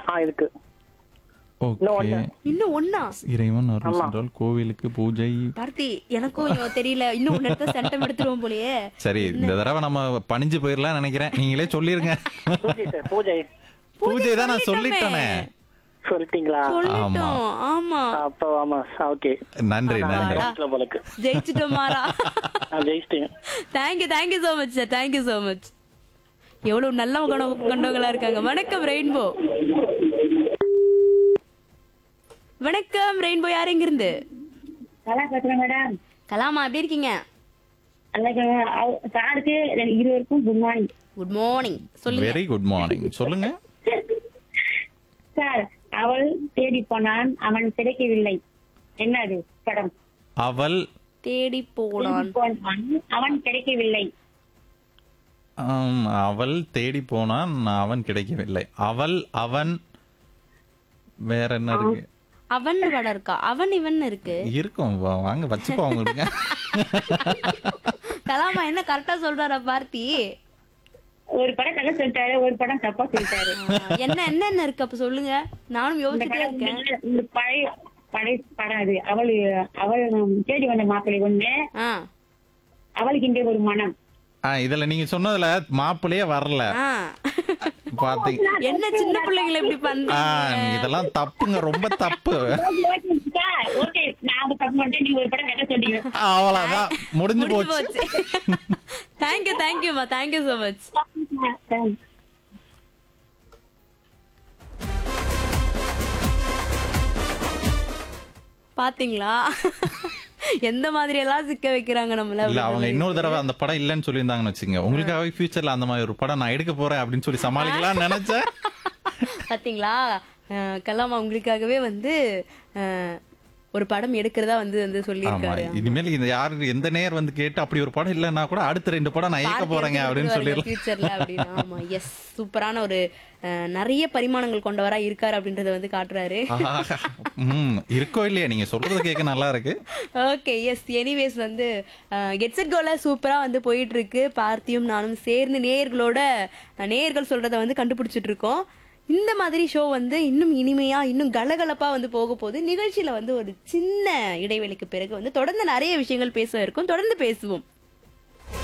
ஆ இருக்கு இன்னும் ஓகே ஒண்ணு. இன்னும் ஒண்ணா இறைவன் அருள் ஆமா. சென்றால் கோவிலுக்கு பூஜை பார்த்தி எனக்கும் ஐயோ, தெரியல இன்னும் ஒன்னு எடுத்தா சென்டம் எடுத்துருவோம் போலயே சரி இந்த தடவை நம்ம பணிஞ்சு போயிடலாம் நினைக்கிறேன் நீங்களே சொல்லிருங்க பூஜை சார் பூஜை பூஜை தான் நான் சொல்லிட்டேனே சொல்லிட்டீங்களா சொல்லிட்டோம் ஆமா அப்போ ஆமா ஓகே நன்றி நன்றி போலக்கு ஜெயிச்சிட்டோம் மாறா நான் ஜெயிச்சிட்டேன் thank you thank you so much sir thank you so much எவ்வளவு நல்ல குணம் கொண்டவங்களா இருக்காங்க வணக்கம் ரெயின்போ வணக்கம் ரெயின்போ யார் எங்க இருந்து நல்லா பேசுறேன் மேடம் கலாமா எப்படி இருக்கீங்க அன்னைக்கு அவ- சாருக்கு ரெண்டு- இருவருக்கும் குட் மார்னிங் குட் மார்னிங் சொல்லுங்க வெரி குட் மார்னிங் சொல்லுங்க சார் அவள் தேடி போனான் அவன் கிடைக்கவில்லை என்னது படம் அவள் தேடி போனான் போனான் அவன் கிடைக்கவில்லை ஆம், அவள் தேடி போனான் அவன் கிடைக்கவில்லை அவள் அவன் வேற என்ன இருக்கு அவன் படம் இருக்கா அவன் இவன் இருக்கு இருக்கும் வா- வாங்க வச்சுப்போம் உங்களுக்கு கலாமா என்ன கரெக்டா சொல்றாரா பார்த்தி ஒரு படம் கதை சொல்லிட்டாரு ஒரு படம் தப்பா சொல்லிட்டாரு ஆ, என்ன என்னென்ன இருக்கு அப்ப சொல்லுங்க நானும் இந்த யோசிச்சுட்டே படம் இருக்கேன் வந்து இந்த பழைய பழைய படம் அது அவள் அவள் தேடி வந்த மாப்பிள்ளை ஒண்ணு ஆ அவளுக்கு இங்கே ஒரு மனம் ஆ, இதுல நீங்க சொன்னதுல மாப்பிள்ளையே வரல ஆ பாத்தீங்க என்ன சின்ன பிள்ளைங்களை இப்படி ஆ, பண்றீங்க இதெல்லாம் தப்புங்க ரொம்ப தப்பு ஓகே நான் அது தப்பு பண்ணிட்டேன் நீங்க ஒரு படம் கதை சொன்னீங்க அவ்வளவுதான் முடிஞ்சு முடிஞ்சு போச்சு போச்சு தேங்க்யூ தேங்க்யூமா தேங்க்யூ so மச் Thanks. பாத்தீங்களா எந்த மாதிரி எல்லாம் சிக்க வைக்கிறாங்க நம்மள இல்ல அவங்க இன்னொரு தடவை அந்த படம் இல்லைன்னு சொல்லியிருந்தாங்கன்னு வச்சுங்க உங்களுக்காகவே ஃபியூச்சர்ல அந்த மாதிரி ஒரு படம் நான் எடுக்க போறேன் அப்படின்னு சொல்லி சமாளிக்கலாம்னு நினைச்சேன் பாத்தீங்களா அஹ், கலாமா உங்களுக்காகவே வந்து அஹ், ஒரு படம் எடுக்கிறதா வந்து வந்து ஆமா சொல்லியிருக்காரு இனிமேல் இந்த யாரு எந்த நேர் வந்து கேட்டு அப்படி ஒரு படம் இல்லைன்னா கூட அடுத்த ரெண்டு படம் நான் இயக்க போறேங்க அப்படின்னு சொல்லிடலாம் ஃபியூச்சர்ல அப்படின்னு ஆமா எஸ் சூப்பரான ஒரு அஹ், நிறைய பரிமாணங்கள் கொண்டவரா இருக்காரு அப்படின்றத வந்து காட்டுறாரு ஆஹா. ம் இருக்கோ இல்லையா நீங்க சொல்றது கேட்க நல்லா இருக்கு ஓகே எஸ் எனிவேஸ் வந்து கெட்ஸெட் கோல சூப்பரா வந்து போயிட்டு இருக்கு பார்த்தியும் நானும் சேர்ந்து நேயர்களோட அஹ், நேயர்கள் சொல்றத வந்து கண்டுபிடிச்சிட்டு இருக்கோம் இந்த மாதிரி ஷோ வந்து இன்னும் இனிமையா இன்னும் கலகலப்பா வந்து போக போகுது நிகழ்ச்சியில வந்து ஒரு சின்ன இடைவெளிக்கு பிறகு வந்து தொடர்ந்து நிறைய விஷயங்கள் பேச இருக்கும் தொடர்ந்து பேசுவோம்